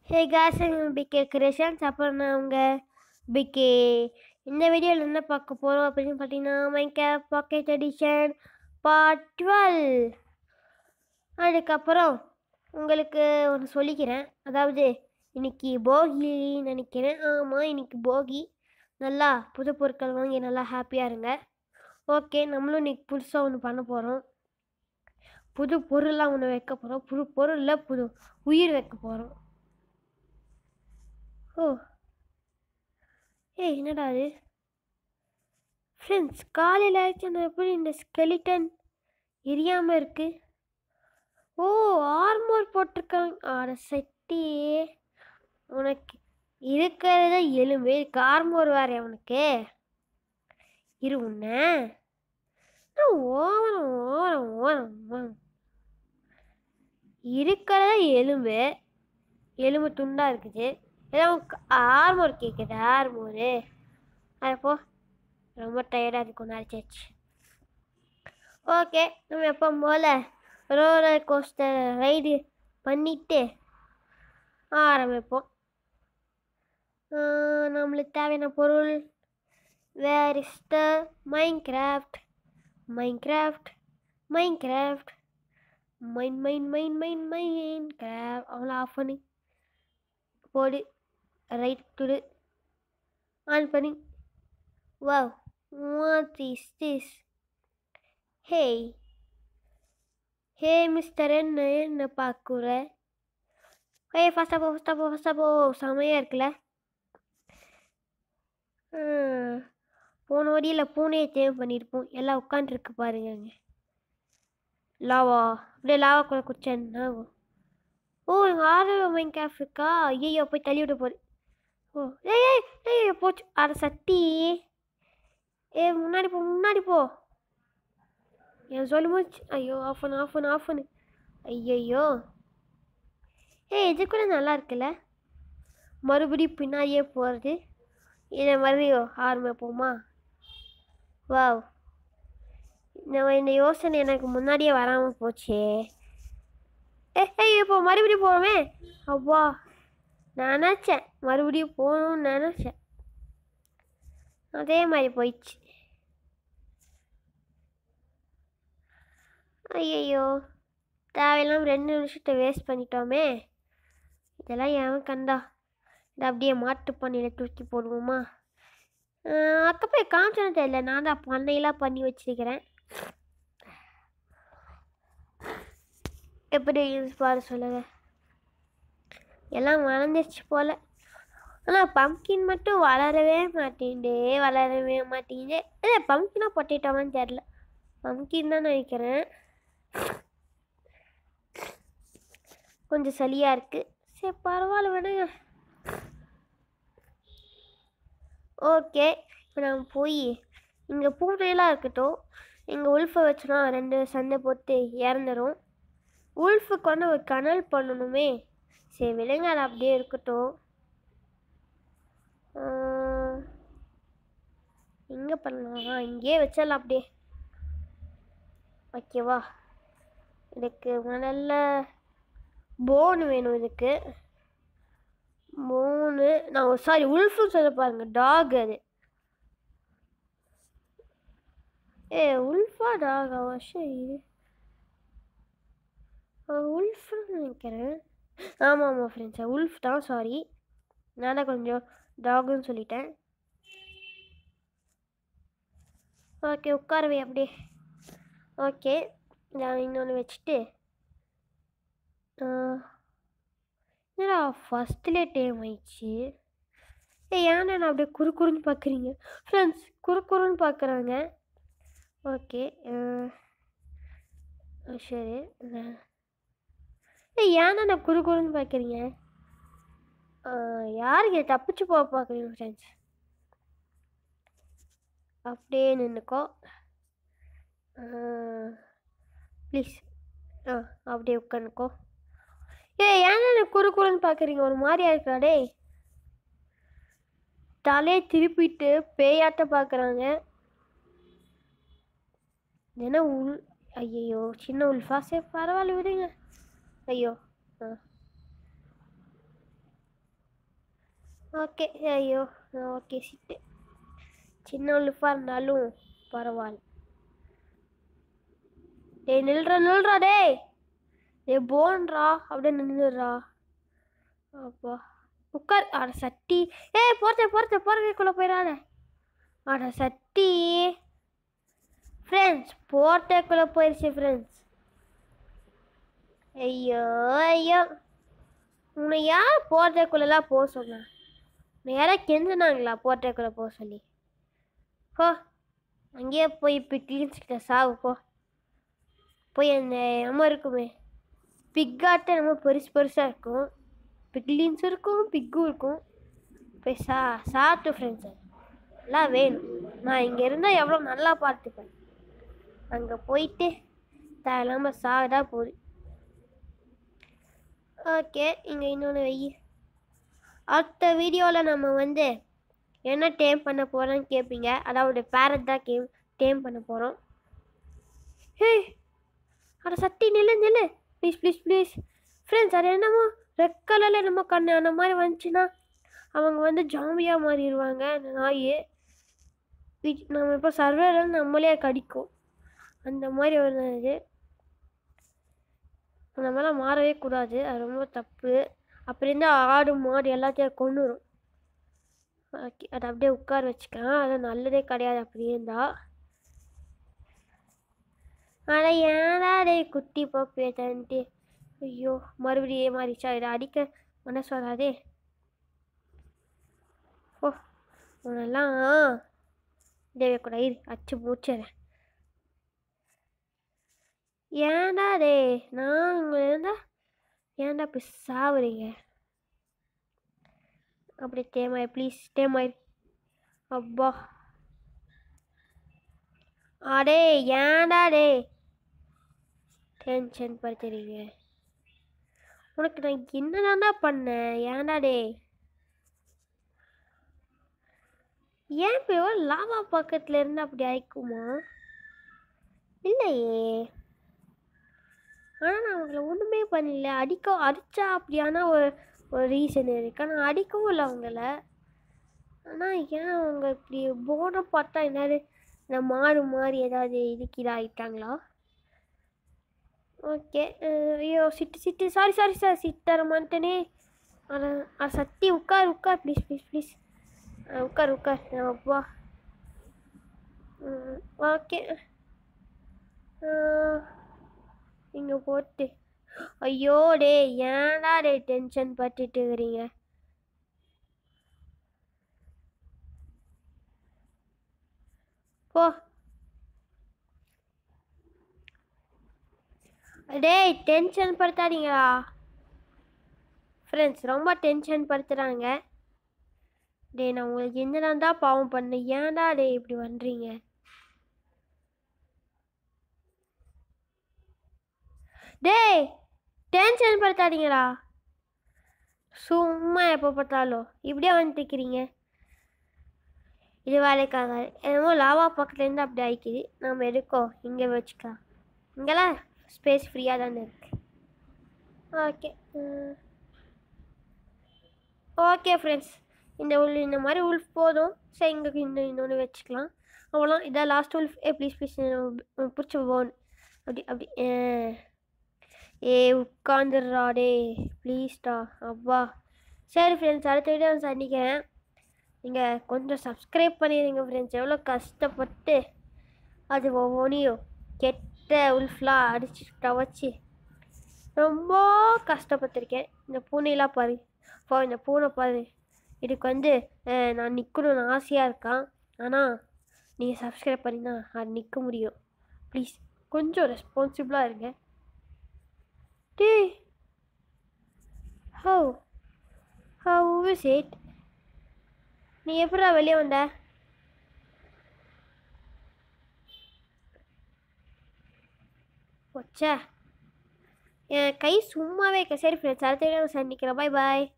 ஹே cos PK creations அப்புறம் நான் உங்கள் பிகே இந்த வீடியோவில் என்ன பார்க்க போகிறோம் அப்படின்னு பார்த்தீங்கன்னா மைக்கேப் பாக்கெட் எடிஷன் பார்ட் டுவெல் அதுக்கப்புறம் உங்களுக்கு ஒன்று சொல்லிக்கிறேன் அதாவது இன்னைக்கு போகி நினைக்கிறேன் ஆமாம் இன்னைக்கு போகி நல்லா புது பொருட்கள் வாங்கி நல்லா ஹாப்பியாக இருங்க ஓகே நம்மளும் இன்னைக்கு புதுசாக ஒன்று பண்ண போகிறோம் புது பொருளாக ஒன்று வைக்க போகிறோம் புது பொருளில் புது உயிர் வைக்க போகிறோம் ஓ ஏய் என்னடா அது ஃப்ரெண்ட்ஸ் காலையில் ஆயிடுச்சு நான் எப்படி இந்த ஸ்கெலிட்டன் எரியாமல் இருக்கு ஓ ஆர்மோர் போட்டிருக்காங்க ஆட செட்டி உனக்கு இருக்கிறத எலும்பு இதுக்கு ஆர்மோர் வேற உனக்கு இரு உன்ன ஓவரம் ஓவரம் ஓவரம் ஓவரம் இருக்கிறத எலும்பு எலும்பு துண்டாக இருக்குது ஏதாவது ஆர்மோர் கேட்குது ஆர்மோரு அது போ ரொம்ப டயர்டாக இருக்கு ஒன்று அடிச்சாச்சு ஓகே நம்ம எப்போ போல் ரோலர் கோஸ்டர் ரைடு பண்ணிட்டு ஆரம்பிப்போம் ஆஹ் நம்மளுக்கு தேவையான பொருள் where is the Minecraft Minecraft Minecraft mine mine mine mine Minecraft அவங்கள ஆஃப் பண்ணி போடு ரைட் துடு ஆன் பண்ணி wow what is this hey hey mister என்ன என்ன பார்க்குற ஹே ஃபஸ்ட்டாக போ ஃபஸ்ட்டாக போ ஃபஸ்ட்டாக போ செமையாக இருக்குல்ல ம், போன வழியில் பூனையை சேவ் பண்ணியிருப்போம் எல்லாம் உட்காந்துருக்கு பாருங்க அங்க. லாவா அப்படியே லாவா கூட குச்சா என்ன ஆகும் ஓ எங்கள் ஆர்வ மைன் கேஃப் இருக்கா ஐயோ போய் தள்ளி விட போகுது ஓ ஏய் ஏய் ஏய் போச்சு அட சட்டி ஏ முன்னாடி போ முன்னாடி போ என் சொல்லி முடிச்சு ஐயோ ஆஃப் பண்ணு ஆஃப் பண்ணு ஆஃப் பண்ணு ஐயையோ ஏய் இது கூட நல்லா இருக்குல்ல மறுபடியும் பின்னாடியே போகிறது இதை மறுபடியும் ஆரம்பிப்போமா வாவ் இந்த இந்த யோசனை எனக்கு முன்னாடியே வராமல் போச்சே ஏ ஏய் இப்போ மறுபடியும் போகணுமே அவ்வா நான் நினச்சேன் மறுபடியும் போகணும்னு நினச்சேன் அதே மாதிரி போயிடுச்சு ஐயையோ தேவையில்லாம ரெண்டு நிமிஷத்தை வேஸ்ட் பண்ணிட்டோமே இதெல்லாம் எவன் கண்டா இதை அப்படியே மாட்டு பண்ணையில் தூக்கி போடுவோமா அக்கா போய் காமிச்சோன்னு தெரியல நான் தான் பண்ணையெல்லாம் பண்ணி வச்சிருக்கிறேன் எப்படி யூஸ் பாரு சொல்லுங்க எல்லாம் வளர்ந்துருச்சு போல் ஆனால் பம்கின் மட்டும் வளரவே மாட்டேங்குதே வளரவே மாட்டேங்குது இல்லை பம்கினா பொட்டேட்டோவான்னு தெரில பம்கின் தான் நினைக்கிறேன் கொஞ்சம் சளியாக இருக்குது சரி பரவாயில்ல விடுங்க ஓகே இப்போ நம்ம போய் இங்கே பூனையெல்லாம் இருக்கட்டும் இங்கே உல்ஃபை வச்சோன்னா ரெண்டு சண்டை போட்டு இறந்துரும் உல்ஃபுக்கு வந்து ஒரு கனல் பண்ணணுமே சரி விடுங்க அது அப்படியே இருக்கட்டும் எங்கே பண்ணலாம் இங்கேயே வச்சிடலாம் அப்படியே ஓகேவா இதுக்கு முதல்ல போன் வேணும் இதுக்கு போனு நான் சாரி உல்ஃபுன்னு சொல்ல பாருங்க டாக் அது ஏ உல்ஃபா டாகா வருஷம் இது உல்ஃப்னு நினைக்கிறேன் ஆமாம் ஆமாம் ஃப்ரெண்ட்ஸ் உல்ஃப் தான் சாரி நான் தான் கொஞ்சம் டாகுன்னு சொல்லிட்டேன் ஓகே உட்காரவே அப்படியே ஓகே நான் இன்னொன்று வச்சுட்டு என்னடா ஃபஸ்ட்லேயே டைம் ஆயிடுச்சு ஏய் ஏன்னா நான் அப்படியே குறு குறுன்னு பார்க்குறீங்க ஃப்ரெண்ட்ஸ் குறு குறுன்னு பார்க்குறாங்க ஓகே சரி ஏய் ஏன்னா நான் குறு குறுன்னு பார்க்குறீங்க யாருக்கு தப்பிச்சு போக பார்க்குறீங்க ஃப்ரெண்ட்ஸ் அப்படியே நின்றுக்கோ ப்ளீஸ் ஆ அப்படியே உட்காந்துக்கோ ஏய் ஏன் எனக்கு குறு குறுன்னு பார்க்குறீங்க ஒரு மாதிரியா இருக்கா டேய் தலையை திருப்பிட்டு பேயாட்ட பார்க்குறாங்க என்ன உள் ஐயையோ சின்ன உல்ஃபா சரி பரவாயில்ல விடுங்க ஐயோ ஆ ஓகே ஐயோ ஓகே சிட்டு சின்ன உழுப்பாக இருந்தாலும் பரவாயில்ல டேய் நில்றா நில்றா டேய் டேய் போன்றா அப்படியே நின்றுடுறா அப்பா உட்கார் அட சட்டி ஏய் போறத போறத போறதுக்குள்ளே போயிடாத அட சட்டி ஃப்ரெண்ட்ஸ் போர்ட்டேக்குள்ளே போயிடுச்சு ஃப்ரெண்ட்ஸ் ஐயோ ஐயோ உன்னை யார் போர்ட்டேக்குள்ளெல்லாம் போக சொன்னா உன்னை யாராவது கெஞ்சினாங்களா போர்ட்டேக்குள்ளே போக சொல்லி போ அங்கேயே போய் பிக்லின்ஸ் கிட்ட சாவு போ போய் அந்த அம்மா இருக்குமே பிக்காட்ட நம்ம பெருசு பெருசாக இருக்கும் பிக்லின்ஸ் இருக்கும் பிக்கும் இருக்கும் போய் சா சாப்பிட்டு ஃப்ரெண்ட்ஸ் எல்லாம் வேணும் நான் இங்கே இருந்தால் எவ்வளோ நல்லா பார்த்துப்பேன் அங்கே போயிட்டு தேவையில்லாமல் சாகதா போகுது ஓகே இங்கே இன்னொன்று வை அடுத்த வீடியோவில் நம்ம வந்து என்ன டேம் பண்ண போகிறோன்னு கேட்பீங்க அதாவது பேரட் தான் கேம் டேம் பண்ண போகிறோம் ஹே அட சட்டி நில்லு நில்லு ப்ளீஸ் ப்ளீஸ் ப்ளீஸ் ஃப்ரெண்ட்ஸ் அது என்னமோ ரெட் கலரில் என்னமோ கண்ணு அந்த மாதிரி வந்துச்சுன்னா அவங்க வந்து ஜாம்பியாக மாறிடுவாங்க அந்த நாய் வீட் நம்ம இப்போ சர்வேல நம்மளே கடிக்கும் அந்த மாதிரி ஒரு இது அந்த மாதிரிலாம் மாறவே கூடாது அது ரொம்ப தப்பு அப்படி இருந்தால் ஆடு மாடு எல்லாத்தையும் கொண்டுரும் ஓகே அதை அப்படியே உட்கார வச்சுக்கலாம் அது நல்லதே கிடையாது அப்படியே இருந்தா ஆனால் ஏன்டா டேய் குட்டி பப்பியை தந்துட்டு ஐயோ மறுபடியும் மாறிச்சா இதை அடிக்க மனசு வராதே ஓ உன்னெல்லாம் தேவைக்கூட இரு அச்சு மூச்சுறேன் ஏன்டா டே நான் உங்களை இருந்தா ஏன்டா இப்படி சாவுறீங்க அப்படி தேமாய் ப்ளீஸ் தேமாய் அப்பா அடே ஏன்டா டே டென்ஷன் படுத்துறீங்க உனக்கு நான் என்னதான்டா பண்ணேன் ஏன்டா டே ஏன் இப்போ லாவா பக்கத்தில் இருந்து அப்படி ஆயிக்குமா இல்லையே ஆனால் நான் அவங்கள ஒன்றுமே பண்ணல அடிக்க அடித்தா அப்படியான ஒரு ஒரு ரீசன் இருக்கு ஆனால் அடிக்கவும் இல்லை அவங்கள ஆனால் ஏன் அவங்க இப்படி போனை பார்த்தா என்னது இந்த மாறு மாறி ஏதாவது இதுக்கு இதாகிட்டாங்களா ஓகே ஐயோ சிட்டு சிட்டு சாரி சாரி சார் சிட்டர மாட்டேனே அட சத்தி உட்கார் உட்கார் ப்ளீஸ் ப்ளீஸ் ப்ளீஸ் உட்கார் உட்கார் அப்பா ஓகே இங்கே போட்டு ஐயோ டே ஏன்டா டே டென்ஷன் பட்டுட்டு இருக்கிறீங்க போ டேய் டென்ஷன் படுத்தாதீங்களா ஃப்ரெண்ட்ஸ் ரொம்ப டென்ஷன் படுத்துகிறாங்க டேய் நான் உங்களுக்கு என்னதான் தான் பாவம் பண்ணேன் ஏன்டா டேய் இப்படி பண்ணுறீங்க டேய் டென்ஷன் படுத்தாதீங்களா சும்மா எப்போ பார்த்தாலும் இப்படியே வந்துட்டு இருக்கிறீங்க இது வேலைக்காக என்னமோ லாவா பக்கத்துலேருந்து அப்படி ஆயிக்குது நம்ம எதுக்கோ இங்கே வச்சுக்கலாம் இங்கெல்லாம் ஸ்பேஸ் ஃப்ரீயாக தானே இருக்கு ஓகே ஓகே ஃப்ரெண்ட்ஸ் இந்த உள் இந்த மாதிரி உல்ஃப் போதும் சரி இங்கே இன்னும் இன்னொன்று வச்சுக்கலாம் அவ்வளோ இதான் லாஸ்ட் உல்ஃப் ஏ ப்ளீஸ் ப்ளீஸ் பிடிச்ச போன் அப்படி அப்படி அஹ். ஏ உட்காந்துடுறா டே ப்ளீஸ்டா அப்பா சரி ஃப்ரெண்ட்ஸ் அடுத்த வீடியோ சந்திக்கிறேன் நீங்கள் கொஞ்சம் சப்ஸ்கிரைப் பண்ணிடுங்க ஃப்ரெண்ட்ஸ் எவ்வளோ கஷ்டப்பட்டு அது ஒவ்வொன்றையும் கெட்ட உல்ஃப்லாம் அடிச்சு துவச்சி ரொம்ப கஷ்டப்பட்டிருக்கேன் இந்த பூனையெல்லாம் பாரு இப்போ இந்த பூனை பாரு இதுக்கு வந்து அஹ், நான் நிற்கணும்னு ஆசையாக இருக்கான் ஆனால் நீங்கள் சப்ஸ்கிரைப் பண்ணினா அது நிற்க முடியும் ப்ளீஸ் கொஞ்சம் ரெஸ்பான்சிபிளாக இருங்க டேய் ஹவு ஹவு இஸ் இட் நீ எப்படா வெளியே வந்த போச்சா என் கை சும்மாவே இருக்க சரி ஃப்ரெண்ட்ஸ் அடுத்த வீடியோ சந்திக்கிறேன் பாய் பாய்